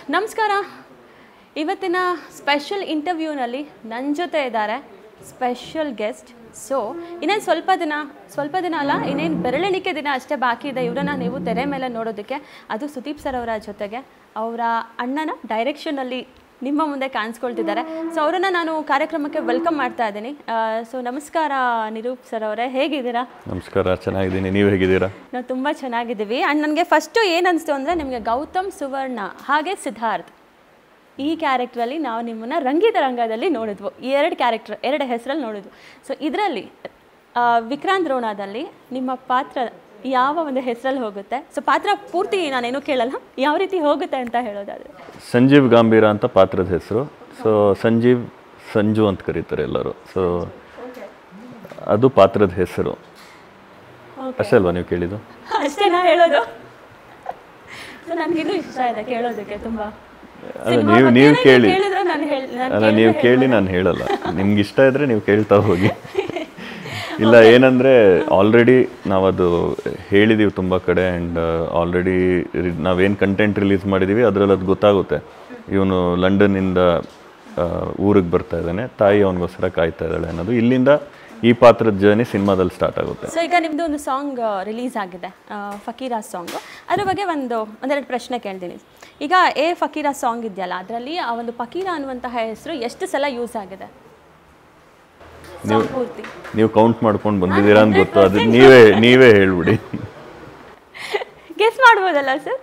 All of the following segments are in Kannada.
ನಮಸ್ಕಾರ ಇವತ್ತಿನ ಸ್ಪೆಷಲ್ ಇಂಟರ್ವ್ಯೂನಲ್ಲಿ ನನ್ನ ಜೊತೆ ಇದ್ದಾರೆ ಸ್ಪೆಷಲ್ ಗೆಸ್ಟ್ ಸೊ ಇನ್ನೇನು ಸ್ವಲ್ಪ ದಿನ ಸ್ವಲ್ಪ ದಿನ ಅಲ್ಲ ಇನ್ನೇನು ಬೆರಳೆಣಿಕೆ ದಿನ ಅಷ್ಟೇ ಬಾಕಿ ಇದೆ ಇವರನ್ನ ನೀವು ತೆರೆ ಮೇಲೆ ನೋಡೋದಕ್ಕೆ ಅದು ಸುದೀಪ್ ಸರ್ ಅವರ ಜೊತೆಗೆ ಅವರ ಅಣ್ಣನ ಡೈರೆಕ್ಷನಲ್ಲಿ ನಿಮ್ಮ ಮುಂದೆ ಕಾಣಿಸ್ಕೊಳ್ತಿದ್ದಾರೆ ಸೊ ಅವರನ್ನು ನಾನು ಕಾರ್ಯಕ್ರಮಕ್ಕೆ ವೆಲ್ಕಮ್ ಮಾಡ್ತಾ ಇದ್ದೀನಿ ಸೊ ನಮಸ್ಕಾರ ನಿರೂಪ್ ಸರ್ ಅವರೇ ಹೇಗಿದ್ದೀರಾ ನಮಸ್ಕಾರ ಚೆನ್ನಾಗಿದ್ದೀನಿ ನೀವು ಹೇಗಿದ್ದೀರಾ ನಾವು ತುಂಬ ಚೆನ್ನಾಗಿದ್ದೀವಿ ಆ್ಯಂಡ್ ನನಗೆ ಫಸ್ಟು ಏನು ಅನಿಸ್ತು ಅಂದರೆ ನಿಮಗೆ ಗೌತಮ್ ಸುವರ್ಣ ಹಾಗೆ ಸಿದ್ಧಾರ್ಥ್ ಈ ಕ್ಯಾರೆಕ್ಟ್ರಲ್ಲಿ ನಾವು ನಿಮ್ಮನ್ನು ರಂಗಿತ ರಂಗದಲ್ಲಿ ನೋಡಿದ್ವು ಈ ಎರಡು ಕ್ಯಾರೆಕ್ಟರ್ ಎರಡು ಹೆಸರಲ್ಲಿ ನೋಡಿದ್ವು ಸೊ ಇದರಲ್ಲಿ ವಿಕ್ರಾಂತ್ ರೋಣಾದಲ್ಲಿ ನಿಮ್ಮ ಪಾತ್ರ ಯಾವ ಒಂದು ಹೆಸರಲ್ಲಿ ಹೋಗುತ್ತೆ ಸೊ ಪಾತ್ರ ಪೂರ್ತಿ ನಾನೇನು ಕೇಳಲ್ಲ ಯಾವ ರೀತಿ ಹೋಗುತ್ತೆ ಅಂತ ಹೇಳೋದಾದ್ರೆ ಸಂಜೀವ್ ಗಾಂಭೀರ ಅಂತ ಪಾತ್ರದ ಹೆಸರು ಸೊ ಸಂಜೀವ್ ಸಂಜು ಅಂತ ಕರೀತಾರೆ ಎಲ್ಲರೂ ಸೊ ಅದು ಪಾತ್ರದ ಹೆಸರು ಅಷ್ಟೇ ಅಲ್ವಾ ನೀವು ಕೇಳಿದ್ದು ಅಷ್ಟೇ ನಾ ಹೇಳೋದು ಸೊ ನನಗಿನ್ನೂ ಇಷ್ಟ ಇದೆ ಕೇಳೋದಕ್ಕೆ ತುಂಬ ಅಲ್ಲ ನೀವು ನೀವು ಕೇಳಿ ಕೇಳಿದ್ರೆ ನಾನು ಹೇಳಿ ನಾನು ಅಲ್ಲ ನೀವು ಕೇಳಿ ನಾನು ಹೇಳಲ್ಲ ನಿಮ್ಗೆ ಇಷ್ಟ ಇದ್ರೆ ನೀವು ಕೇಳ್ತಾ ಹೋಗಿ ಇಲ್ಲ ಏನಂದರೆ ಆಲ್ರೆಡಿ ನಾವದು ಹೇಳಿದ್ದೀವಿ ತುಂಬ ಕಡೆ ಆ್ಯಂಡ್ ಆಲ್ರೆಡಿ ನಾವೇನು ಕಂಟೆಂಟ್ ರಿಲೀಸ್ ಮಾಡಿದ್ದೀವಿ ಅದರಲ್ಲಿ ಅದು ಗೊತ್ತಾಗುತ್ತೆ ಇವನು ಲಂಡನ್ನಿಂದ ಊರಿಗೆ ಬರ್ತಾ ಇದ್ದಾನೆ ತಾಯಿ ಅವನಿಗೋಸ್ಕರ ಕಾಯ್ತಾ ಇದ್ದಾಳೆ ಅನ್ನೋದು ಇಲ್ಲಿಂದ ಈ ಪಾತ್ರದ ಜರ್ನಿ ಸಿನಿಮಾದಲ್ಲಿ ಸ್ಟಾರ್ಟ್ ಆಗುತ್ತೆ ಸೊ ಈಗ ನಿಮ್ಮದು ಒಂದು ಸಾಂಗ್ ರಿಲೀಸ್ ಆಗಿದೆ ಆ, ಫಕೀರಾ ಸಾಂಗು ಅದ್ರ ಬಗ್ಗೆ ಒಂದು ಒಂದೆರಡು ಪ್ರಶ್ನೆ ಕೇಳ್ತೀನಿ ಈಗ ಎ ಫಕೀರಾ ಸಾಂಗ್ ಇದೆಯಲ್ಲ ಅದರಲ್ಲಿ ಆ ಒಂದು ಫಕೀರಾ ಅನ್ನುವಂತಹ ಹೆಸರು ಎಷ್ಟು ಸಲ ಯೂಸ್ ಆಗಿದೆ ಸಾಂಗ್ ಪೂರ್ತಿ ನೀವು ಕೌಂಟ್ ಮಾಡ್ಕೊಂಡು ಬಂದಿದ್ದೀರಾ ಅಂತ ಗೊತ್ತು ಅದು ನೀವೇ ನೀವೇ ಹೇಳ್ಬಿಡಿ ಗೆಸ್ ಮಾಡ್ಬೋದಲ್ಲ ಸರ್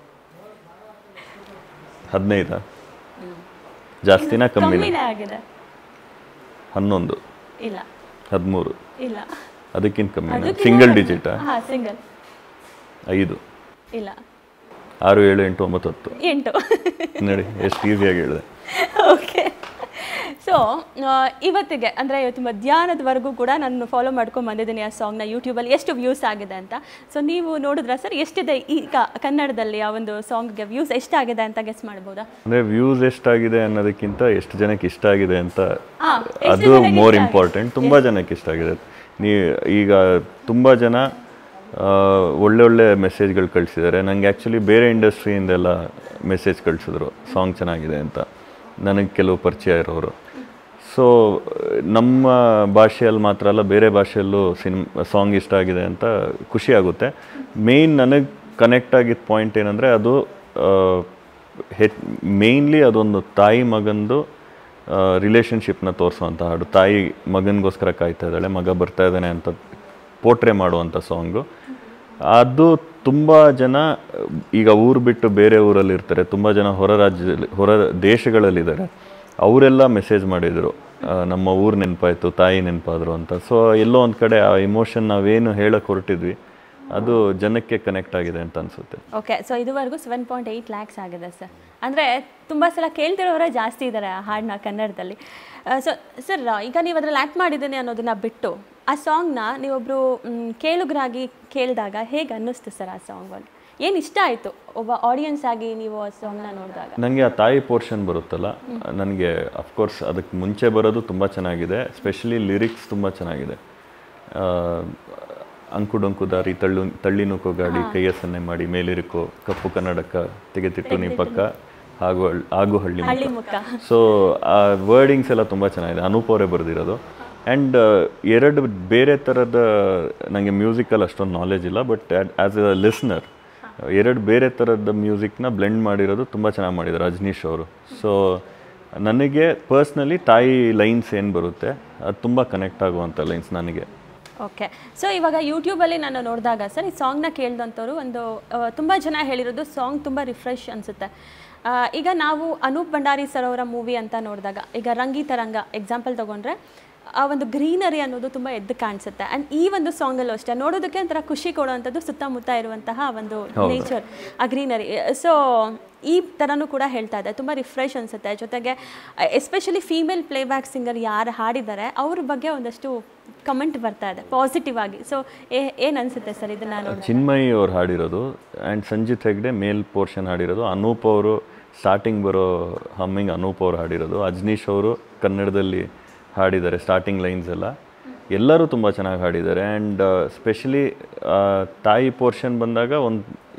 ಹದಿನೈದಾ ಜಾಸ್ತಿನ ಕಮ್ಮಿನ ಕಮ್ಮಿನೇ ಆಗಿದೆ ಹನ್ನೊಂದು ಇಲ್ಲ ಹದಿಮೂರು ಇಲ್ಲ ಅದಕ್ಕಿಂತ ಕಮ್ಮಿ ಸಿಂಗಲ್ ಡಿಜಿಟಾ ಹಾಂ ಸಿಂಗಲ್ ಐದು ಇಲ್ಲ ಆರು ಏಳು ಎಂಟು ಒಂಬತ್ತು ಹತ್ತು ಎಂಟು ನೋಡಿ ಎಷ್ಟು ಈಸಿಯಾಗಿ ಹೇಳಿದೆ ಓಕೆ ಸೊ ಇವತ್ತಿಗೆ ಅಂದರೆ ಇವತ್ತು ಮಧ್ಯಾಹ್ನದವರೆಗೂ ಕೂಡ ನಾನು ಫಾಲೋ ಮಾಡ್ಕೊಂಡು ಬಂದಿದ್ದೀನಿ ಆ ಸಾಂಗ್ನ ಯೂಟ್ಯೂಬಲ್ಲಿ ಎಷ್ಟು ವ್ಯೂಸ್ ಆಗಿದೆ ಅಂತ ಸೊ ನೀವು ನೋಡಿದ್ರ ಸರ್ ಎಷ್ಟಿದೆ ಈಗ ಕನ್ನಡದಲ್ಲಿ ಆ ಒಂದು ಸಾಂಗ್ಗೆ ವ್ಯೂಸ್ ಎಷ್ಟಾಗಿದೆ ಅಂತ ಗೆಸ್ ಮಾಡ್ಬೋದಾ ಅಂದರೆ ವ್ಯೂಸ್ ಎಷ್ಟಾಗಿದೆ ಅನ್ನೋದಕ್ಕಿಂತ ಎಷ್ಟು ಜನಕ್ಕೆ ಇಷ್ಟ ಆಗಿದೆ ಅಂತ ಆ, ಅದು ಮೋರ್ ಇಂಪಾರ್ಟೆಂಟ್ ತುಂಬ ಜನಕ್ಕೆ ಇಷ್ಟ ಆಗಿದೆ ನೀ ಈಗ ತುಂಬ ಜನ ಆ, ಒಳ್ಳೆ ಒಳ್ಳೆ ಮೆಸೇಜ್ಗಳು ಕಳಿಸಿದ್ದಾರೆ ನನಗೆ ಆ್ಯಕ್ಚುಲಿ ಬೇರೆ ಇಂಡಸ್ಟ್ರಿಯಿಂದೆಲ್ಲ ಮೆಸೇಜ್ ಕಳಿಸಿದ್ರು ಸಾಂಗ್ ಚೆನ್ನಾಗಿದೆ ಅಂತ ನನಗೆ ಕೆಲವು ಪರಿಚಯ ಇರೋರು ಸೊ ನಮ್ಮ ಭಾಷೆಯಲ್ಲಿ ಮಾತ್ರ ಅಲ್ಲ ಬೇರೆ ಭಾಷೆಯಲ್ಲೂ ಸಿನಿಮ್ ಸಾಂಗ್ ಇಷ್ಟ ಆಗಿದೆ ಅಂತ ಖುಷಿ ಆಗುತ್ತೆ ಮೇಯ್ನ್ ನನಗೆ ಕನೆಕ್ಟ್ ಆಗಿದ್ದ ಪಾಯಿಂಟ್ ಏನಂದರೆ ಅದು ಹೆಚ್ ಮೇಯ್ನ್ಲಿ ಅದೊಂದು ತಾಯಿ ಮಗಂದು ರಿಲೇಷನ್ಶಿಪ್ನ ತೋರಿಸುವಂಥ ಹಾಡು ತಾಯಿ ಮಗನಿಗೋಸ್ಕರ ಕಾಯ್ತಾ ಇದ್ದಾಳೆ ಮಗ ಬರ್ತಾ ಇದ್ದಾನೆ ಅಂತ ಪೋಟ್ರೆ ಮಾಡುವಂಥ ಸಾಂಗು ಅದು ತುಂಬ ಜನ ಈಗ ಊರು ಬಿಟ್ಟು ಬೇರೆ ಊರಲ್ಲಿ ಇರ್ತಾರೆ ತುಂಬ ಜನ ಹೊರ ರಾಜ್ಯದಲ್ಲಿ ಹೊರ ದೇಶಗಳಲ್ಲಿದ್ದಾರೆ ಅವರೆಲ್ಲ ಮೆಸೇಜ್ ಮಾಡಿದರು ನಮ್ಮ ಊರು ನೆನಪಾಯಿತು ತಾಯಿ ನೆನಪಾದರು ಅಂತ ಸೊ ಎಲ್ಲೋ ಒಂದು ಕಡೆ ಆ ಇಮೋಷನ್ ನಾವೇನು ಹೇಳಕ್ಕೆ ಹೊರಟಿದ್ವಿ ಅದು ಜನಕ್ಕೆ ಕನೆಕ್ಟ್ ಆಗಿದೆ ಅಂತ ಅನಿಸುತ್ತೆ ಓಕೆ ಸೊ ಇದುವರೆಗೂ ಸೆವೆನ್ ಪಾಯಿಂಟ್ ಏಯ್ಟ್ ಲ್ಯಾಕ್ಸ್ ಆಗಿದೆ ಸರ್ ಅಂದರೆ ತುಂಬ ಸಲ ಕೇಳ್ತಿರೋರೇ ಜಾಸ್ತಿ ಇದ್ದಾರೆ ಆ ಹಾಡನ್ನ ಕನ್ನಡದಲ್ಲಿ ಸೊ ಸರ್ ಈಗ ನೀವು ಅದ್ರಲ್ಲಿ ಆ್ಯಕ್ಟ್ ಮಾಡಿದ್ದೀನಿ ಅನ್ನೋದನ್ನ ಬಿಟ್ಟು ಆ ಸಾಂಗ್ನ ನೀವೊಬ್ಬರು ಕೇಳುಗರಾಗಿ ಕೇಳಿದಾಗ ಹೇಗೆ ಅನ್ನಿಸ್ತು ಸರ್ ಆ ಸಾಂಗ್ ಬಗ್ಗೆ ಏನು ಇಷ್ಟ ಆಯಿತು ಒಬ್ಬ ಆಡಿಯನ್ಸ್ ಆಗಿ ನೀವು ಆ ಸಾಂಗ್ನ ನೋಡಿದಾಗ ನನಗೆ ಆ ತಾಯಿ ಪೋರ್ಷನ್ ಬರುತ್ತಲ್ಲ ನನಗೆ ಅಫ್ಕೋರ್ಸ್ ಅದಕ್ಕೆ ಮುಂಚೆ ಬರೋದು ತುಂಬ ಚೆನ್ನಾಗಿದೆ ಸ್ಪೆಷಲಿ ಲಿರಿಕ್ಸ್ ತುಂಬ ಚೆನ್ನಾಗಿದೆ ಆ, ಅಂಕು ಡೊಂಕು ದಾರಿ ತಳ್ಳು ತಳ್ಳಿ ನೂಕೋ ಗಾಡಿ ಕೈಯ ಸನ್ನೆ ಮಾಡಿ ಮೇಲಿರುಕೋ ಕಪ್ಪು ಕನ್ನಡಕ ತೆಗೆತಿಟ್ಟು ನೀ ಪಕ್ಕ ಹಾಗೂ ಹಳ್- ಹಾಗೂ ಹಳ್ಳಿ ಹಳ್ಳಿ ಮುಖ ಮುಖ ಸೊ ಆ ವರ್ಡಿಂಗ್ಸ್ ಎಲ್ಲ ತುಂಬ ಚೆನ್ನಾಗಿದೆ ಅನೂಪ್ ಅವರೇ ಬರೆದಿರೋದು ಆ್ಯಂಡ್ ಎರಡು ಬೇರೆ ಥರದ ನನಗೆ ಮ್ಯೂಸಿಕಲ್ಲಿ ಅಷ್ಟೊಂದು ನಾಲೆಜ್ ಇಲ್ಲ ಬಟ್ ಆ್ಯಸ್ ಎ ಲಿಸ್ನರ್ ಎರಡು ಬೇರೆ ಥರದ ಮ್ಯೂಸಿಕ್ನ ಬ್ಲೆಂಡ್ ಮಾಡಿರೋದು ತುಂಬ ಚೆನ್ನಾಗಿ ಮಾಡಿದ್ದಾರೆ ರಜನೀಶ್ ಅವರು ಸೊ ನನಗೆ ಪರ್ಸ್ನಲಿ ತಾಯಿ ಲೈನ್ಸ್ ಏನು ಬರುತ್ತೆ ಅದು ತುಂಬ ಕನೆಕ್ಟ್ ಆಗುವಂಥ ಲೈನ್ಸ್ ನನಗೆ ಓಕೆ ಸೊ ಇವಾಗ ಯೂಟ್ಯೂಬಲ್ಲಿ ನಾನು ನೋಡಿದಾಗ ಸರ್ ಈ ಸಾಂಗ್ನ ಕೇಳಿದಂಥವ್ರು ಒಂದು ತುಂಬ ಜನ ಹೇಳಿರೋದು ಸಾಂಗ್ ತುಂಬ ರಿಫ್ರೆಶ್ ಅನಿಸುತ್ತೆ ಈಗ ನಾವು ಅನೂಪ್ ಭಂಡಾರಿ ಸರ್ ಅವರ ಮೂವಿ ಅಂತ ನೋಡಿದಾಗ ಈಗ ರಂಗಿ ತರಂಗ ಎಕ್ಸಾಂಪಲ್ ತೊಗೊಂಡ್ರೆ ಆ ಒಂದು ಗ್ರೀನರಿ ಅನ್ನೋದು ತುಂಬ ಎದ್ದು ಕಾಣಿಸುತ್ತೆ ಆ್ಯಂಡ್ ಈ ಒಂದು ಸಾಂಗಲ್ಲೂ ಅಷ್ಟೇ ನೋಡೋದಕ್ಕೆ ಒಂಥರ ಖುಷಿ ಕೊಡುವಂಥದ್ದು ಸುತ್ತಮುತ್ತ ಇರುವಂತಹ ಒಂದು ನೇಚರ್ ಆ ಗ್ರೀನರಿ ಸೊ ಈ ಥರನೂ ಕೂಡ ಹೇಳ್ತಾ ಇದೆ ತುಂಬ ರಿಫ್ರೆಶ್ ಅನಿಸುತ್ತೆ ಜೊತೆಗೆ ಎಸ್ಪೆಷಲಿ ಫೀಮೇಲ್ ಪ್ಲೇಬ್ಯಾಕ್ ಸಿಂಗರ್ ಯಾರು ಹಾಡಿದ್ದಾರೆ ಅವ್ರ ಬಗ್ಗೆ ಒಂದಷ್ಟು ಕಮೆಂಟ್ ಬರ್ತಾ ಇದೆ ಪಾಸಿಟಿವ್ ಆಗಿ ಸೊ ಏನು ಅನಿಸುತ್ತೆ ಸರ್ ಇದನ್ನು ನೋಡಿ ಚಿನ್ಮಯಿ ಅವ್ರು ಹಾಡಿರೋದು and Sanjith Hegde male portion ಹಾಡಿರೋದು ಅನೂಪ್ ಅವರು ಸ್ಟಾರ್ಟಿಂಗ್ ಬರೋ ಹಮ್ಮಿಂಗ್ ಅನೂಪ್ ಅವ್ರು ಹಾಡಿರೋದು ಅಜ್ನೀಶ್ ಅವರು ಕನ್ನಡದಲ್ಲಿ ಹಾಡಿದ್ದಾರೆ ಸ್ಟಾರ್ಟಿಂಗ್ ಲೈನ್ಸ್ ಎಲ್ಲ ಎಲ್ಲರೂ ತುಂಬ ಚೆನ್ನಾಗಿ ಹಾಡಿದ್ದಾರೆ ಆ್ಯಂಡ್ ಸ್ಪೆಷಲಿ ತಾಯಿ ಪೋರ್ಷನ್ ಬಂದಾಗ ಒಂದು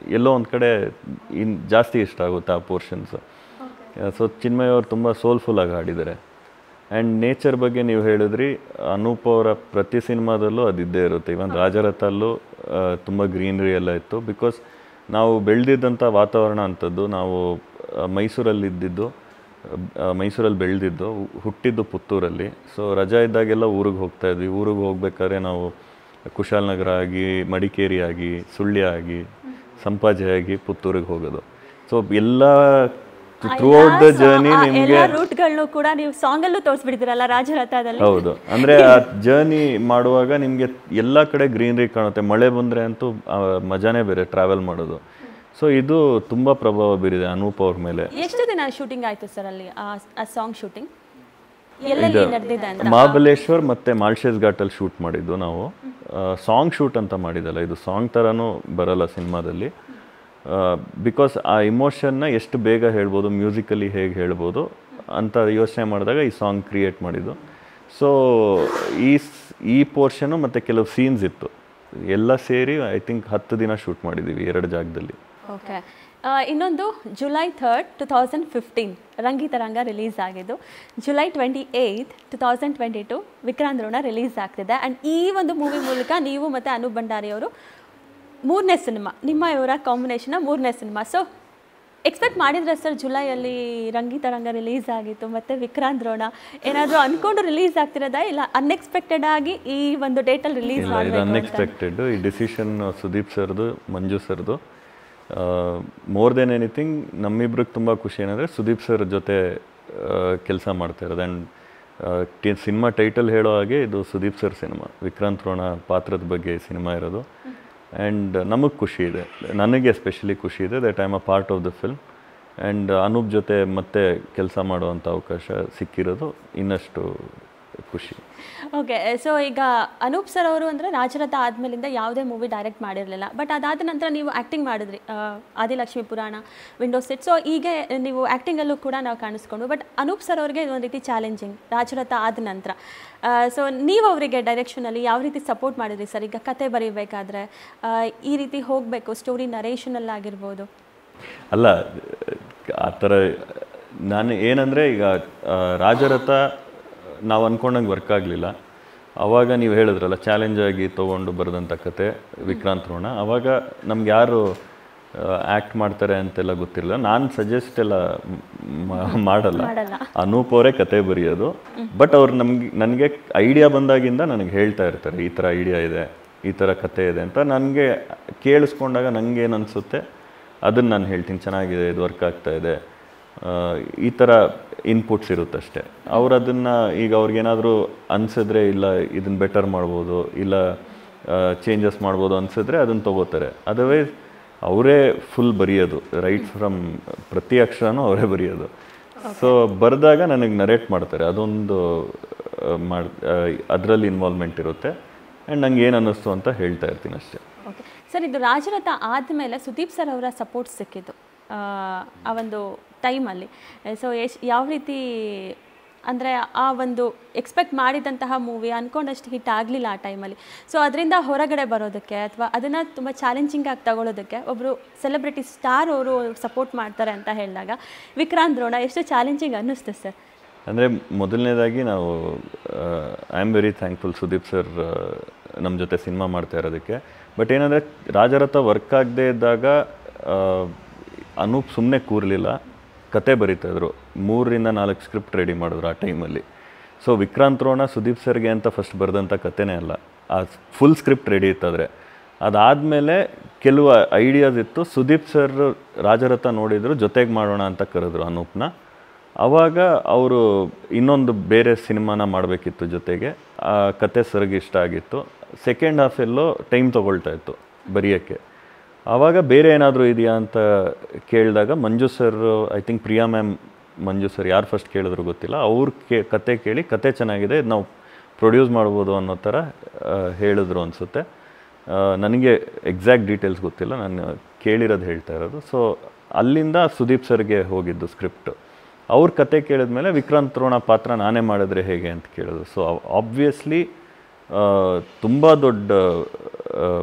ಎಲ್ಲೋ ಒಂದು ಕಡೆ ಇನ್ ಜಾಸ್ತಿ ಇಷ್ಟ ಆಗುತ್ತೆ ಆ ಪೋರ್ಷನ್ಸು ಸೊ ಚಿನ್ಮಯ್ ಅವರು ತುಂಬ ಸೋಲ್ಫುಲ್ಲಾಗಿ ಹಾಡಿದ್ದಾರೆ ಆ್ಯಂಡ್ ನೇಚರ್ ಬಗ್ಗೆ ನೀವು ಹೇಳಿದ್ರಿ ಅನೂಪ್ ಅವರ ಪ್ರತಿ ಸಿನಿಮಾದಲ್ಲೂ ಅದಿದ್ದೇ ಇರುತ್ತೆ ಇವನ್ ರಾಜರಥಲ್ಲೂ ತುಂಬ ಗ್ರೀನರಿ ಎಲ್ಲ ಇತ್ತು ಬಿಕಾಸ್ ನಾವು ಬೆಳೆದಿದ್ದಂಥ ವಾತಾವರಣ ಅಂಥದ್ದು ನಾವು ಆ, ಮೈಸೂರಲ್ಲಿ ಇದ್ದಿದ್ದು ಆ, ಮೈಸೂರಲ್ಲಿ ಬೆಳೆದಿದ್ದು ಹುಟ್ಟಿದ್ದು ಪುತ್ತೂರಲ್ಲಿ ಸೊ ರಜಾ ಇದ್ದಾಗೆಲ್ಲ ಊರಿಗೆ ಹೋಗ್ತಾ ಇದ್ವಿ ಊರಿಗೆ ಹೋಗ್ಬೇಕಾದ್ರೆ ನಾವು ಕುಶಾಲನಗರ ಆಗಿ ಮಡಿಕೇರಿ ಆಗಿ ಸುಳ್ಯ ಆಗಿ ಸಂಪಾಜೆ ಆಗಿ ಪುತ್ತೂರಿಗೆ ಹೋಗೋದು ಸೊ ಎಲ್ಲ ಥ್ರೂ ಔಟ್ ದ ಜರ್ನಿ ನಿಮಗೆ ಎಲ್ಲ ರೂಟ್ಗಳನ್ನು ಕೂಡ ನೀವು ಸಾಂಗಲ್ಲೂ ತೋರಿಸ್ಬಿಟ್ಟಿದ್ದೀರಲ್ಲ ರಾಜರಥದಲ್ಲಿ ಹೌದು ಅಂದ್ರೆ ಆ ಜರ್ನಿ ಮಾಡುವಾಗ ನಿಮಗೆ ಎಲ್ಲ ಕಡೆ ಗ್ರೀನರಿ ಕಾಣುತ್ತೆ ಮಳೆ ಬಂದ್ರೆ ಅಂತೂ ಆ ಮಜಾನೇ ಬೇರೆ ಟ್ರಾವೆಲ್ ಮಾಡೋದು ಸೊ ಇದು ತುಂಬಾ ಪ್ರಭಾವ ಬೀರಿದೆ ಅನೂಪ್ ಅವ್ರ ಮೇಲೆ ಎಷ್ಟು ದಿನ ಶೂಟಿಂಗ್ ಆಯ್ತು ಸರ್ ಅಲ್ಲಿ ಆ ಸಾಂಗ್ ಶೂಟಿಂಗ್ ಎಲ್ಲೆಲ್ಲಿ ನಡೆದಿದೆ ಅಂತ ಮಹಾಬಲೇಶ್ವರ್ ಮತ್ತೆ ಮಾಲ್ಶೇಸ್ ಘಾಟಲ್ಲಿ ಶೂಟ್ ಮಾಡಿದ್ದು ನಾವು ಸಾಂಗ್ ಶೂಟ್ ಅಂತ ಮಾಡಿದಲ್ಲ ಇದು ಸಾಂಗ್ ಥರನೂ ಬರಲ್ಲ ಸಿನಿಮಾದಲ್ಲಿ ಬಿಕಾಸ್ ಆ ಇಮೋಷನ್ನ ಎಷ್ಟು ಬೇಗ ಹೇಳ್ಬೋದು ಮ್ಯೂಸಿಕಲಿ ಹೇಗೆ ಹೇಳ್ಬೋದು ಅಂತ ಯೋಚನೆ ಮಾಡಿದಾಗ ಈ ಸಾಂಗ್ ಕ್ರಿಯೇಟ್ ಮಾಡಿದ್ದು ಸೊ ಈ ಸ್- ಈ ಪೋರ್ಷನು ಮತ್ತು ಕೆಲವು ಸೀನ್ಸ್ ಇತ್ತು ಎಲ್ಲ ಸೇರಿ ಐ ಥಿಂಕ್ ಹತ್ತು ದಿನ ಶೂಟ್ ಮಾಡಿದ್ದೀವಿ ಎರಡು ಜಾಗದಲ್ಲಿ ಓಕೆ ಇನ್ನೊಂದು July third two thousand fifteen Rangitaranga release ಆಗಿದ್ದು July twenty eighth two thousand twenty two Vikrant Rona release ಆಗ್ತಿದೆ ಆ್ಯಂಡ್ ಈ ಒಂದು ಮೂವಿ ಮೂಲಕ ನೀವು ಮತ್ತು ಅನೂಪ್ ಭಂಡಾರಿ ಅವರು ಮೂರನೇ ಸಿನಿಮಾ ನಿಮ್ಮ ಇವರ ಕಾಂಬಿನೇಷನ್ನ ಮೂರನೇ ಸಿನಿಮಾ ಸೊ ಎಕ್ಸ್ಪೆಕ್ಟ್ ಮಾಡಿದ್ರೆ ಸರ್ ಜುಲೈಯಲ್ಲಿ ರಂಗಿತರಂಗ ರಿಲೀಸ್ ಆಗಿತ್ತು ಮತ್ತು ವಿಕ್ರಾಂತ್ ರೋಣ ಏನಾದರೂ ಅಂದ್ಕೊಂಡು ರಿಲೀಸ್ ಆಗ್ತಿರೋದಾ ಇಲ್ಲ ಅನ್ಎಕ್ಸ್ಪೆಕ್ಟೆಡ್ ಆಗಿ ಈ ಒಂದು ಡೇಟಲ್ಲಿ ರಿಲೀಸ್ ಇಲ್ಲ ಇದು ಮಾಡಬೇಕು ಅಂತ ಅನ್ಎಕ್ಸ್ಪೆಕ್ಟೆಡ್ ಈ ಡಿಸಿಷನ್ ಸುದೀಪ್ ಸರ್ದು ಮಂಜು ಸರ್ದು ಮೋರ್ ದೆನ್ ಎನಿಥಿಂಗ್ ನಮ್ಮಿಬ್ರಿಗೆ ತುಂಬ ಖುಷಿ ಏನಂದರೆ ಸುದೀಪ್ ಸರ್ ಜೊತೆ ಕೆಲಸ ಮಾಡ್ತಾ ಇರೋದು ಆ್ಯಂಡ್ ಸಿನಿಮಾ ಟೈಟಲ್ ಹೇಳೋ ಹಾಗೆ ಇದು ಸುದೀಪ್ ಸರ್ ಸಿನಿಮಾ ವಿಕ್ರಾಂತ್ ರೋಣ ಪಾತ್ರದ ಬಗ್ಗೆ ಸಿನಿಮಾ ಇರೋದು ಆ್ಯಂಡ್ ನಮಗೆ ಖುಷಿ ಇದೆ ನನಗೆ ಎಸ್ಪೆಷಲಿ ಖುಷಿ ಇದೆ that I am a part of the film and Anup ಜೊತೆ ಮತ್ತೆ ಕೆಲಸ ಮಾಡುವಂಥ ಅವಕಾಶ ಸಿಕ್ಕಿರೋದು ಇನ್ನಷ್ಟು ಖುಷಿ ಓಕೆ ಸೊ ಈಗ ಅನೂಪ್ ಸರ್ ಅವರು ಅಂದರೆ ರಾಜರಥ ಆದಮೇಲಿಂದ ಯಾವುದೇ ಮೂವಿ ಡೈರೆಕ್ಟ್ ಮಾಡಿರಲಿಲ್ಲ ಬಟ್ ಅದಾದ ನಂತರ ನೀವು ಆ್ಯಕ್ಟಿಂಗ್ ಮಾಡಿದ್ರಿ ಆ, ಆದಿಲಕ್ಷ್ಮಿ ಪುರಾಣ ವಿಂಡೋಸ್ ಸೆಟ್ ಸೊ ಹೀಗೆ ನೀವು ಆ್ಯಕ್ಟಿಂಗಲ್ಲೂ ಕೂಡ ನಾವು ಕಾಣಿಸ್ಕೊಂಡು ಬಟ್ ಅನೂಪ್ ಸರ್ ಅವರಿಗೆ ಒಂದು ರೀತಿ ಚಾಲೆಂಜಿಂಗ್ ರಾಜರಥ ಆದ ನಂತರ ಸೊ ನೀವು ಅವರಿಗೆ ಡೈರೆಕ್ಷನಲ್ಲಿ ಯಾವ ರೀತಿ ಸಪೋರ್ಟ್ ಮಾಡಿದ್ರಿ ಸರ್ ಈಗ ಕತೆ ಬರೀಬೇಕಾದ್ರೆ ಆ, ಈ ರೀತಿ ಹೋಗಬೇಕು ಸ್ಟೋರಿ ನರೇಷನಲ್ಲಾಗಿರ್ಬೋದು ಅಲ್ಲ ಆ ಥರ ನಾನು ಏನಂದರೆ ಈಗ ಆ, ರಾಜರಥ ನಾವು ಅಂದ್ಕೊಂಡಂಗೆ ವರ್ಕ್ ಆಗಲಿಲ್ಲ ಅವಾಗ ನೀವು ಹೇಳಿದ್ರಲ್ಲ ಚಾಲೆಂಜ್ ಆಗಿ ತೊಗೊಂಡು ಬರೆದಂಥ ಕತೆ ವಿಕ್ರಾಂತ್ ರೋಣ ಅವಾಗ ನಮ್ಗೆ ಯಾರು ಆ್ಯಕ್ಟ್ ಮಾಡ್ತಾರೆ ಅಂತೆಲ್ಲ ಗೊತ್ತಿರಲಿಲ್ಲ ನಾನು ಸಜೆಸ್ಟ್ ಎಲ್ಲ ಮ- ಮಾಡಲ್ಲ ಅನೂಪ್ ಅವರೇ ಕತೆ ಬರೆಯೋದು ಬಟ್ ಅವ್ರು ನಮ್ಗೆ ನನಗೆ ಐಡಿಯಾ ಬಂದಾಗಿಂದ ನನಗೆ ಹೇಳ್ತಾ ಇರ್ತಾರೆ ಈ ಥರ ಐಡಿಯಾ ಇದೆ ಈ ಥರ ಕತೆ ಇದೆ ಅಂತ ನನಗೆ ಕೇಳಿಸ್ಕೊಂಡಾಗ ನನಗೆ ಏನು ಅನಿಸುತ್ತೆ ಅದನ್ನು ನಾನು ಹೇಳ್ತೀನಿ ಚೆನ್ನಾಗಿದೆ ಇದು ವರ್ಕ್ ಆಗ್ತಾ ಇದೆ ಆ, ಈ ಥರ ಇನ್ಪುಟ್ಸ್ ಇರುತ್ತಷ್ಟೇ ಅವ್ರು ಅದನ್ನು ಈಗ ಅವ್ರಿಗೇನಾದರೂ ಅನಿಸಿದ್ರೆ ಇಲ್ಲ ಇದನ್ನು ಬೆಟರ್ ಮಾಡ್ಬೋದು ಇಲ್ಲ ಚೇಂಜಸ್ ಮಾಡ್ಬೋದು ಅನಿಸಿದ್ರೆ ಅದನ್ನು ತೊಗೋತಾರೆ ಅದರ್ವೈಸ್ ಅವರೇ ಫುಲ್ ಬರೆಯೋದು ರೈಟ್ ಫ್ರಮ್ ಪ್ರತಿ ಅಕ್ಷರನೂ ಅವರೇ ಬರೆಯೋದು ಸೊ ಬರೆದಾಗ ನನಗೆ ನರೇಟ್ ಮಾಡ್ತಾರೆ ಅದೊಂದು ಮಾಡಿ ಅದರಲ್ಲಿ ಇನ್ವಾಲ್ವ್ಮೆಂಟ್ ಇರುತ್ತೆ ಆ್ಯಂಡ್ ನಂಗೆ ಏನು ಅನ್ನಿಸ್ತು ಅಂತ ಹೇಳ್ತಾ ಇರ್ತೀನಿ ಅಷ್ಟೇ ಓಕೆ ಸರ್ ಇದು ರಾಜರಥ ಆದಮೇಲೆ ಸುದೀಪ್ ಸರ್ ಅವರ ಸಪೋರ್ಟ್ ಸಿಕ್ಕಿದ್ದು ಆ, ಆ ಒಂದು ಟೈಮಲ್ಲಿ ಸೊ ಎಶ್ ಯಾವ ರೀತಿ ಅಂದರೆ ಆ ಒಂದು ಎಕ್ಸ್ಪೆಕ್ಟ್ ಮಾಡಿದಂತಹ ಮೂವಿ ಅಂದ್ಕೊಂಡಷ್ಟು ಹಿಟ್ ಆಗಲಿಲ್ಲ ಆ ಟೈಮಲ್ಲಿ ಸೊ ಅದರಿಂದ ಹೊರಗಡೆ ಬರೋದಕ್ಕೆ ಅಥವಾ ಅದನ್ನು ತುಂಬ ಚಾಲೆಂಜಿಂಗ್ ಆಗಿ ತಗೊಳ್ಳೋದಕ್ಕೆ ಒಬ್ಬರು ಸೆಲೆಬ್ರಿಟಿ ಸ್ಟಾರ್ ಅವರು ಸಪೋರ್ಟ್ ಮಾಡ್ತಾರೆ ಅಂತ ಹೇಳಿದಾಗ ವಿಕ್ರಾಂತ್ ರೋಣ ಎಷ್ಟು ಚಾಲೆಂಜಿಂಗ್ ಅನ್ನಿಸ್ತು ಸರ್ ಅಂದರೆ ಮೊದಲನೇದಾಗಿ ನಾವು I am very thankful Sudeep sir ನಮ್ಮ ಜೊತೆ ಸಿನಿಮಾ ಮಾಡ್ತಾ ಇರೋದಕ್ಕೆ ಬಟ್ ಏನಂದರೆ ರಾಜರಥ ವರ್ಕ್ ಆಗದೆ ಇದ್ದಾಗ ಆ, ಅನೂಪ್ ಸುಮ್ಮನೆ ಕೂರಲಿಲ್ಲ ಕತೆ ಬರೀತಾಯಿದ್ರು ಮೂರರಿಂದ ನಾಲ್ಕು ಸ್ಕ್ರಿಪ್ಟ್ ರೆಡಿ ಮಾಡಿದ್ರು ಆ ಟೈಮಲ್ಲಿ ಸೊ ವಿಕ್ರಾಂತ್ ರೋಣ ಸುದೀಪ್ ಸರ್ಗೆ ಅಂತ ಫಸ್ಟ್ ಬರೆದಂಥ ಕತೆನೇ ಅಲ್ಲ ಆ ಫುಲ್ ಸ್ಕ್ರಿಪ್ಟ್ ರೆಡಿ ಇತ್ತಾದರೆ ಅದಾದಮೇಲೆ ಕೆಲವು ಐಡಿಯಾಸ್ ಇತ್ತು ಸುದೀಪ್ ಸರ್ ರಾಜರಥ ನೋಡಿದ್ರು ಜೊತೆಗೆ ಮಾಡೋಣ ಅಂತ ಕರೆದ್ರು ಅನೂಪ್ನ ಆವಾಗ ಅವರು ಇನ್ನೊಂದು ಬೇರೆ ಸಿನಿಮಾನ ಮಾಡಬೇಕಿತ್ತು ಜೊತೆಗೆ ಆ ಕತೆ ಸರ್ಗೆ ಇಷ್ಟ ಆಗಿತ್ತು ಸೆಕೆಂಡ್ ಹಾಫೆಲ್ಲೋ ಟೈಮ್ ತೊಗೊಳ್ತಾ ಇತ್ತು ಬರೆಯೋಕ್ಕೆ ಆವಾಗ ಬೇರೆ ಏನಾದರೂ ಇದೆಯಾ ಅಂತ ಕೇಳಿದಾಗ Manju sir I think Priya ma'am Manju sir ಯಾರು ಫಸ್ಟ್ ಕೇಳಿದ್ರು ಗೊತ್ತಿಲ್ಲ ಅವ್ರ ಕೇ ಕತೆ ಕೇಳಿ ಕತೆ ಚೆನ್ನಾಗಿದೆ ಇದ್ ನಾವು ಪ್ರೊಡ್ಯೂಸ್ ಮಾಡ್ಬೋದು ಅನ್ನೋ ಥರ ಆ, ಹೇಳಿದ್ರು ಅನಿಸುತ್ತೆ ನನಗೆ ಎಕ್ಸಾಕ್ಟ್ ಡೀಟೇಲ್ಸ್ ಗೊತ್ತಿಲ್ಲ ನಾನು ಕೇಳಿರೋದು ಹೇಳ್ತಾ ಇರೋದು ಸೊ ಅಲ್ಲಿಂದ ಸುದೀಪ್ ಸರ್ಗೆ ಹೋಗಿದ್ದು ಸ್ಕ್ರಿಪ್ಟ್ ಅವ್ರ ಕತೆ ಕೇಳಿದ್ಮೇಲೆ ವಿಕ್ರಾಂತ್ ರೋಣ ಪಾತ್ರ ನಾನೇ ಮಾಡಿದ್ರೆ ಹೇಗೆ ಅಂತ ಕೇಳಿದ್ರು ಸೊ ಆಬ್ವಿಯಸ್ಲಿ ತುಂಬ ದೊಡ್ಡ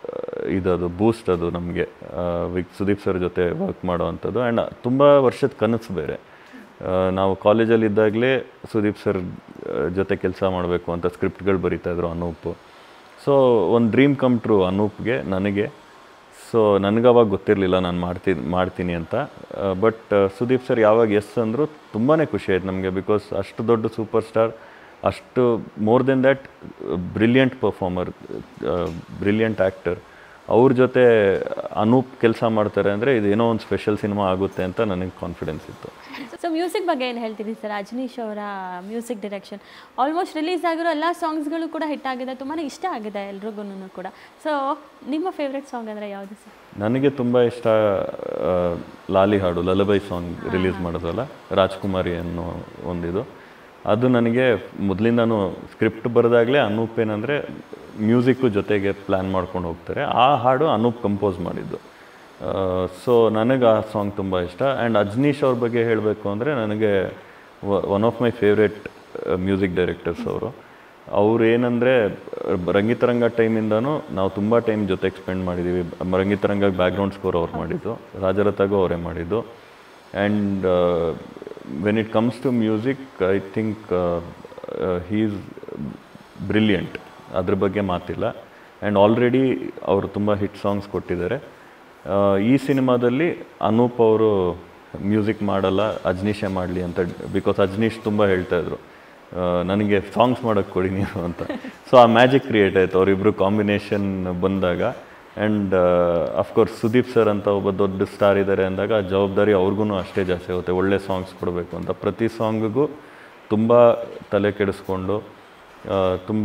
ಇದದು ಬೂಸ್ಟ್ ಅದು ನಮಗೆ ವಿಕ್ ಸುದೀಪ್ ಸರ್ ಜೊತೆ ವರ್ಕ್ ಮಾಡೋವಂಥದ್ದು ಆ್ಯಂಡ್ ತುಂಬ ವರ್ಷದ ಕನಸು ಬೇರೆ ಆ, ನಾವು ಕಾಲೇಜಲ್ಲಿ ಇದ್ದಾಗಲೇ ಸುದೀಪ್ ಸರ್ ಜೊತೆ ಕೆಲಸ ಮಾಡಬೇಕು ಅಂತ ಸ್ಕ್ರಿಪ್ಟ್ಗಳು ಬರೀತಾ ಇದ್ರು ಅನೂಪ್ ಸೊ ಒಂದು ಡ್ರೀಮ್ ಕಮ್ ಟ್ರೂ ಅನೂಪ್ಗೆ ನನಗೆ ಸೊ ನನಗೆ ಅವಾಗ ಗೊತ್ತಿರಲಿಲ್ಲ ನಾನು ಮಾಡ್ತಿ ಮಾಡ್ತೀನಿ ಅಂತ ಬಟ್ ಸುದೀಪ್ ಸರ್ ಯಾವಾಗ ಎಸ್ ಅಂದರು ತುಂಬಾ ಖುಷಿ ಆಯ್ತು ನಮಗೆ ಬಿಕಾಸ್ ಅಷ್ಟು ದೊಡ್ಡ ಸೂಪರ್ ಸ್ಟಾರ್ ಅಷ್ಟು more than that brilliant performer brilliant actor ಅವ್ರ ಜೊತೆ ಅನೂಪ್ ಕೆಲಸ ಮಾಡ್ತಾರೆ ಅಂದರೆ ಇದೇನೋ ಒಂದು ಸ್ಪೆಷಲ್ ಸಿನಿಮಾ ಆಗುತ್ತೆ ಅಂತ ನನಗೆ ಕಾನ್ಫಿಡೆನ್ಸ್ ಇತ್ತು ಸೊ ಮ್ಯೂಸಿಕ್ ಬಗ್ಗೆ ಏನು ಹೇಳ್ತೀರಿ ಸರ್ ಅಜನೀಶ್ ಅವರ ಮ್ಯೂಸಿಕ್ ಡೈರೆಕ್ಷನ್ ಆಲ್ಮೋಸ್ಟ್ ರಿಲೀಸ್ ಆಗಿರೋ ಎಲ್ಲ ಸಾಂಗ್ಸ್ಗಳು ಕೂಡ ಹಿಟ್ ಆಗಿದೆ ತುಂಬಾ ಇಷ್ಟ ಆಗಿದೆ ಎಲ್ರಿಗೂ ಕೂಡ ಸೊ ನಿಮ್ಮ ಫೇವ್ರೆಟ್ ಸಾಂಗ್ ಅಂದರೆ ಯಾವುದು ಸರ್ ನನಗೆ ತುಂಬ ಇಷ್ಟ ಆ, ಲಾಲಿ ಹಾಡು ಲಲಬೈ ಸಾಂಗ್ ರಿಲೀಸ್ ಮಾಡೋದಲ್ಲ ರಾಜ್ಕುಮಾರಿ ಅನ್ನೋ ಒಂದಿದು ಅದು ನನಗೆ ಮೊದಲಿಂದನೂ ಸ್ಕ್ರಿಪ್ಟ್ ಬರೆದಾಗಲೇ ಅನೂಪ್ ಏನಂದರೆ ಮ್ಯೂಸಿಕ್ಕು ಜೊತೆಗೆ ಪ್ಲ್ಯಾನ್ ಮಾಡ್ಕೊಂಡು ಹೋಗ್ತಾರೆ ಆ ಹಾಡು ಅನೂಪ್ ಕಂಪೋಸ್ ಮಾಡಿದ್ದು ಸೊ ನನಗೆ ಆ ಸಾಂಗ್ ತುಂಬ ಇಷ್ಟ ಆ್ಯಂಡ್ ಅಜ್ನೀಶ್ ಅವ್ರ ಬಗ್ಗೆ ಹೇಳಬೇಕು ಅಂದರೆ ನನಗೆ one of my favourite music directors ಅವರು ಅವ್ರು ಏನಂದರೆ ರಂಗಿತರಂಗ ಟೈಮಿಂದನೂ ನಾವು ತುಂಬ ಟೈಮ್ ಜೊತೆಗೆ ಸ್ಪೆಂಡ್ ಮಾಡಿದ್ದೀವಿ ರಂಗಿತರಂಗ ಬ್ಯಾಕ್ಗ್ರೌಂಡ್ ಸ್ಕೋರ್ ಅವ್ರು ಮಾಡಿದ್ದು ರಾಜರಥಗೂ ಅವರೇ ಮಾಡಿದ್ದು and when it comes to music I think he's brilliant ಅದ್ರ ಬಗ್ಗೆ ಮಾತಿಲ್ಲ ಆ್ಯಂಡ್ ಆಲ್ರೆಡಿ ಅವರು ತುಂಬ ಹಿಟ್ ಸಾಂಗ್ಸ್ ಕೊಟ್ಟಿದ್ದಾರೆ ಆ, ಈ ಸಿನಿಮಾದಲ್ಲಿ ಅನೂಪ್ ಅವರು ಮ್ಯೂಸಿಕ್ ಮಾಡಲ್ಲ ಅಜ್ನೀಶೇ ಮಾಡಲಿ ಅಂತ ಬಿಕಾಸ್ ಅಜ್ನೀಶ್ ತುಂಬ ಹೇಳ್ತಾ ಇದ್ರು ಆ, ನನಗೆ ಸಾಂಗ್ಸ್ ಮಾಡೋಕ್ಕೆ ಕೊಡಿ ನೀವು ಅಂತ ಸೊ ಆ ಮ್ಯಾಜಿಕ್ ಕ್ರಿಯೇಟ್ ಆಯಿತು ಅವರಿಬ್ಬರು ಕಾಂಬಿನೇಷನ್ ಬಂದಾಗ ಆ್ಯಂಡ್ ಅಫ್ಕೋರ್ಸ್ ಸುದೀಪ್ ಸರ್ ಅಂತ ಒಬ್ಬ ದೊಡ್ಡ ಸ್ಟಾರ್ ಇದ್ದಾರೆ ಅಂದಾಗ ಆ ಜವಾಬ್ದಾರಿ ಅವ್ರಿಗೂ ಅಷ್ಟೇ ಜಾಸ್ತಿ ಆಗುತ್ತೆ ಒಳ್ಳೆ ಸಾಂಗ್ಸ್ ಕೊಡಬೇಕು ಅಂತ ಪ್ರತಿ ಸಾಂಗಿಗೂ ತುಂಬ ತಲೆ ಕೆಡಿಸ್ಕೊಂಡು ತುಂಬ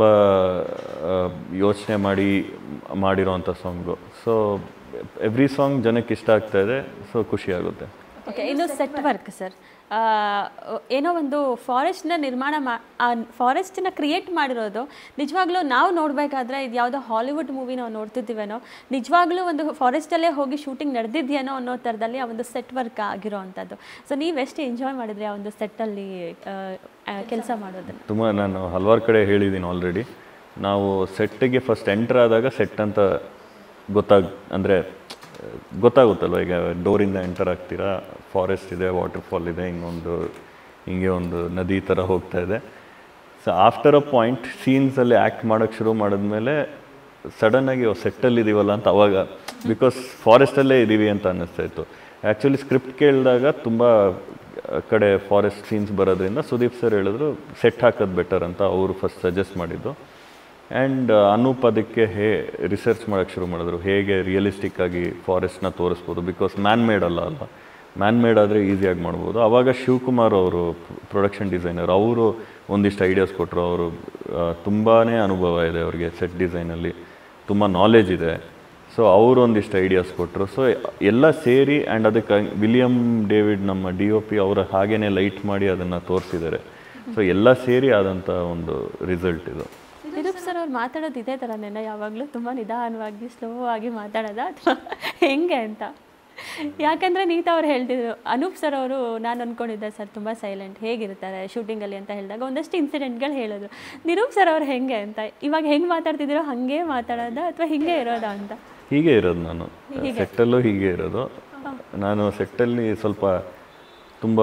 ಯೋಚನೆ ಮಾಡಿ ಮಾಡಿರೋವಂಥ ಸಾಂಗು ಸೊ ಎವ್ರಿ ಸಾಂಗ್ ಜನಕ್ಕೆ ಇಷ್ಟ ಆಗ್ತಾ ಇದೆ ಸೊ ಖುಷಿ ಆಗುತ್ತೆ ಓಕೆ ಇನ್ನು ಸೆಟ್ ವರ್ಕ್ ಸರ್ ಏನೋ ಒಂದು ಫಾರೆಸ್ಟ್ನ ನಿರ್ಮಾಣ ಮಾ ಆ ಫಾರೆಸ್ಟನ್ನ ಕ್ರಿಯೇಟ್ ಮಾಡಿರೋದು ನಿಜವಾಗ್ಲೂ ನಾವು ನೋಡಬೇಕಾದ್ರೆ ಇದು ಯಾವುದೋ ಹಾಲಿವುಡ್ ಮೂವಿ ನಾವು ನೋಡ್ತಿದ್ದೀವೇನೋ ನಿಜವಾಗ್ಲೂ ಒಂದು ಫಾರೆಸ್ಟಲ್ಲೇ ಹೋಗಿ ಶೂಟಿಂಗ್ ನಡೆದಿದೆಯೇನೋ ಅನ್ನೋ ಥರದಲ್ಲಿ ಆ ಒಂದು ಸೆಟ್ ವರ್ಕ್ ಆಗಿರೋ ಅಂಥದ್ದು ಸೊ ನೀವು ಎಷ್ಟು ಎಂಜಾಯ್ ಮಾಡಿದ್ರಿ ಆ ಒಂದು ಸೆಟ್ಟಲ್ಲಿ ಕೆಲಸ ಮಾಡೋದನ್ನು ತುಂಬ ನಾನು ಹಲವಾರು ಕಡೆ ಹೇಳಿದ್ದೀನಿ ಆಲ್ರೆಡಿ ನಾವು ಸೆಟ್ಟಿಗೆ ಫಸ್ಟ್ ಎಂಟರ್ ಆದಾಗ ಸೆಟ್ ಅಂತ ಗೊತ್ತಾಗ್ ಅಂದರೆ ಗೊತ್ತಾಗುತ್ತಲ್ವ ಈಗ ಡೋರಿಂದ ಎಂಟರ್ ಆಗ್ತೀರಾ ಫಾರೆಸ್ಟ್ ಇದೆ ವಾಟರ್ಫಾಲ್ ಇದೆ ಇನ್ನೊಂದು ಹಿಂಗೆ ಒಂದು ನದಿ ಥರ ಹೋಗ್ತಾ ಇದೆ ಸೊ ಆಫ್ಟರ್ ಅ ಪಾಯಿಂಟ್ ಸೀನ್ಸಲ್ಲಿ ಆ್ಯಕ್ಟ್ ಮಾಡೋಕ್ಕೆ ಶುರು ಮಾಡಿದ್ಮೇಲೆ ಸಡನ್ನಾಗಿ ಸೆಟ್ಟಲ್ಲಿ ಇದೀವಲ್ಲ ಅಂತ ಅವಾಗ ಬಿಕಾಸ್ ಫಾರೆಸ್ಟಲ್ಲೇ ಇದ್ದೀವಿ ಅಂತ ಅನ್ನಿಸ್ತಾ ಇತ್ತು ಆ್ಯಕ್ಚುಲಿ ಸ್ಕ್ರಿಪ್ಟ್ ಕೇಳಿದಾಗ ತುಂಬ ಕಡೆ ಫಾರೆಸ್ಟ್ ಸೀನ್ಸ್ ಬರೋದ್ರಿಂದ ಸುದೀಪ್ ಸರ್ ಹೇಳಿದ್ರು ಸೆಟ್ ಹಾಕೋದು ಬೆಟರ್ ಅಂತ ಅವರು ಫಸ್ಟ್ ಸಜೆಸ್ಟ್ ಮಾಡಿದ್ದು ಆ್ಯಂಡ್ ಅನೂಪ್ ಅದಕ್ಕೆ ಹೇ ರಿಸರ್ಚ್ ಮಾಡೋಕ್ಕೆ ಶುರು ಮಾಡಿದ್ರು ಹೇಗೆ ರಿಯಲಿಸ್ಟಿಕ್ ಆಗಿ ಫಾರೆಸ್ಟ್ನ ತೋರಿಸ್ಬೋದು ಬಿಕಾಸ್ ಮ್ಯಾನ್ ಮೇಡ್ ಅಲ್ಲ ಅಲ್ಲ ಮ್ಯಾನ್ ಮೇಡ್ ಆದರೆ ಈಸಿಯಾಗಿ ಮಾಡ್ಬೋದು ಆವಾಗ ಶಿವಕುಮಾರ್ ಅವರು ಪ್ರೊಡಕ್ಷನ್ ಡಿಸೈನರ್ ಅವರು ಒಂದಿಷ್ಟು ಐಡಿಯಾಸ್ ಕೊಟ್ಟರು ಅವರು ತುಂಬಾ ಅನುಭವ ಇದೆ ಅವರಿಗೆ ಸೆಟ್ ಡಿಸೈನಲ್ಲಿ ತುಂಬ ನಾಲೆಜ್ ಇದೆ ಸೊ ಅವರು ಒಂದಿಷ್ಟು ಐಡಿಯಾಸ್ ಕೊಟ್ಟರು ಸೊ ಎಲ್ಲ ಸೇರಿ ಆ್ಯಂಡ್ ಅದಕ್ಕೆ ವಿಲಿಯಂ ಡೇವಿಡ್ ನಮ್ಮ ಡಿ ಒ ಪಿ ಅವರ ಹಾಗೇನೆ ಲೈಟ್ ಮಾಡಿ ಅದನ್ನು ತೋರಿಸಿದ್ದಾರೆ ಸೊ ಎಲ್ಲ ಸೇರಿ ಆದಂಥ ಒಂದು ರಿಸಲ್ಟ್ ಇದು ನಿರೂಪ್ ಸರ್ ಅವ್ರು ಮಾತಾಡೋದು ಇದೇ ಥರನೇನ ಯಾವಾಗಲೂ ತುಂಬ ನಿಧಾನವಾಗಿ ಸ್ಲೋ ಆಗಿ ಮಾತಾಡೋದ ಅಥವಾ ಹೆಂಗೆ ಅಂತ ಯಾಕಂದರೆ ನೀತಾ ಅವ್ರು ಹೇಳ್ತಿದ್ರು ಅನೂಪ್ ಸರ್ ಅವರು ನಾನು ಅಂದ್ಕೊಂಡಿದ್ದೆ ಸರ್ ತುಂಬ ಸೈಲೆಂಟ್ ಹೇಗಿರ್ತಾರೆ ಶೂಟಿಂಗಲ್ಲಿ ಅಂತ ಹೇಳಿದಾಗ ಒಂದಷ್ಟು ಇನ್ಸಿಡೆಂಟ್ಗಳು ಹೇಳಿದ್ರು ನಿರೂಪ್ ಸರ್ ಅವ್ರು ಹೆಂಗೆ ಅಂತ ಇವಾಗ ಹೆಂಗೆ ಮಾತಾಡ್ತಿದ್ದೀರೋ ಹಾಗೆ ಮಾತಾಡೋದ ಅಥವಾ ಹಿಂಗೆ ಇರೋದಾ ಅಂತ ಹೀಗೆ ಇರೋದು ನಾನು ಸೆಟ್ಟಲ್ಲೂ ಹೀಗೆ ಇರೋದು ನಾನು ಸೆಟ್ಟಲ್ಲಿ ಸ್ವಲ್ಪ ತುಂಬ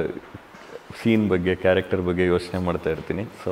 ಸೀನ್ ಬಗ್ಗೆ ಕ್ಯಾರೆಕ್ಟರ್ ಬಗ್ಗೆ ಯೋಚನೆ ಮಾಡ್ತಾ ಇರ್ತೀನಿ ಸೊ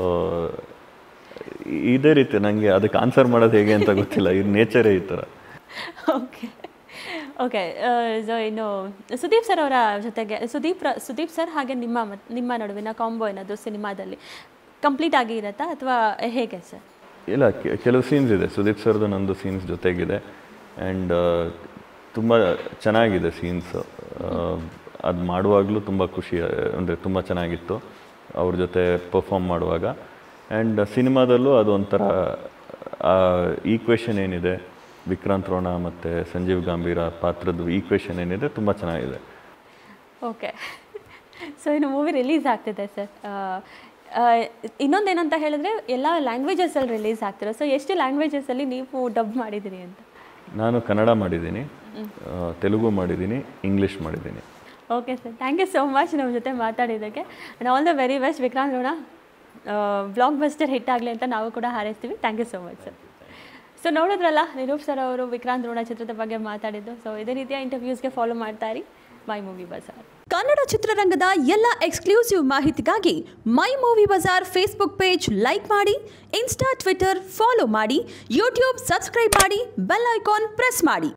ಇದೇ ರೀತಿ ನನಗೆ ಅದಕ್ಕೆ ಆನ್ಸರ್ ಮಾಡೋದು ಹೇಗೆ ಅಂತ ಗೊತ್ತಿಲ್ಲ ಇದು ನೇಚರೇ ಈ ಥರ ಓಕೆ ಓಕೆ ಸೊ ಇನ್ನು ಸುದೀಪ್ ಸರ್ ಅವರ ಜೊತೆಗೆ ಸುದೀಪ್ ರ- ಸುದೀಪ್ ಸರ್ ಹಾಗೆ ನಿಮ್ಮ ಮತ್- ನಿಮ್ಮ ನಡುವಿನ ಕಾಂಬೋ ಏನಾದರೂ ಸಿನಿಮಾದಲ್ಲಿ ಕಂಪ್ಲೀಟ್ ಆಗಿ ಇರತ್ತಾ ಅಥವಾ ಹೇಗೆ ಸರ್ ಇಲ್ಲ ಕೆ- ಕೆಲವು ಸೀನ್ಸ್ ಇದೆ ಸುದೀಪ್ ಸರ್ದು ನಂದು ಸೀನ್ಸ್ ಜೊತೆಗಿದೆ ಆ್ಯಂಡ್ ತುಂಬ ಚೆನ್ನಾಗಿದೆ ಸೀನ್ಸ್ ಅದು ಮಾಡುವಾಗಲೂ ತುಂಬ ಖುಷಿ ಅಂದರೆ ತುಂಬ ಚೆನ್ನಾಗಿತ್ತು ಅವ್ರ ಜೊತೆ ಪರ್ಫಾರ್ಮ್ ಮಾಡುವಾಗ ಆ್ಯಂಡ್ ಸಿನಿಮಾದಲ್ಲೂ ಅದು ಒಂಥರ ಈಕ್ವೇಷನ್ ಏನಿದೆ ವಿಕ್ರಾಂತ್ ರೋಣ ಮತ್ತು ಸಂಜೀವ್ ಗಾಂಭೀರ ಪಾತ್ರದ ಈಕ್ವೇಷನ್ ಏನಿದೆ ತುಂಬ ಚೆನ್ನಾಗಿದೆ ಓಕೆ ಸೊ ಇನ್ನು ಮೂವಿ ರಿಲೀಸ್ ಆಗ್ತಿದೆ ಸರ್ ಇನ್ನೊಂದೇನಂತ ಹೇಳಿದ್ರೆ ಎಲ್ಲ ಲ್ಯಾಂಗ್ವೇಜಸಲ್ಲಿ ರಿಲೀಸ್ ಆಗ್ತಿರೋ ಸೊ ಎಷ್ಟು ಲ್ಯಾಂಗ್ವೇಜಸಲ್ಲಿ ನೀವು ಡಬ್ ಮಾಡಿದ್ದೀರಿ ಅಂತ ನಾನು ಕನ್ನಡ ಮಾಡಿದ್ದೀನಿ ಆ, ತೆಲುಗು ಮಾಡಿದ್ದೀನಿ ಇಂಗ್ಲೀಷ್ ಮಾಡಿದ್ದೀನಿ okay sir thank you so much ನಮ್ಮ ಜೊತೆ ಮಾತಾಡಿದ್ದಕ್ಕೆ and all the very best Vikrant Rona blockbuster hit ಆಗಲಿ ಅಂತ ನಾವು ಕೂಡ ಹಾರೈಸ್ತೀವಿ thank you so much sir so ನೋಡಿದ್ರಲ್ಲ ನಿರೂಪ್ ಸರ್ ಅವರು ವಿಕ್ರಾಂತ್ ರೋಣ ಚಿತ್ರದ ಬಗ್ಗೆ ಮಾತಾಡಿದ್ದು ಸೊ ಇದೇ ರೀತಿಯ ಇಂಟರ್ವ್ಯೂಸ್ಗೆ ಫಾಲೋ ಮಾಡ್ತಾ ಇರಿ ಮೈ ಮೂವಿ ಬಜಾರ್ ಕನ್ನಡ ಚಿತ್ರರಂಗದ ಎಲ್ಲ ಎಕ್ಸ್ಕ್ಲೂಸಿವ್ ಮಾಹಿತಿಗಾಗಿ my movie bazaar Facebook page like ಮಾಡಿ ಇನ್ಸ್ಟಾ ಟ್ವಿಟರ್ ಫಾಲೋ ಮಾಡಿ ಯೂಟ್ಯೂಬ್ ಸಬ್ಸ್ಕ್ರೈಬ್ ಮಾಡಿ ಬೆಲ್ ಐಕಾನ್ ಪ್ರೆಸ್ ಮಾಡಿ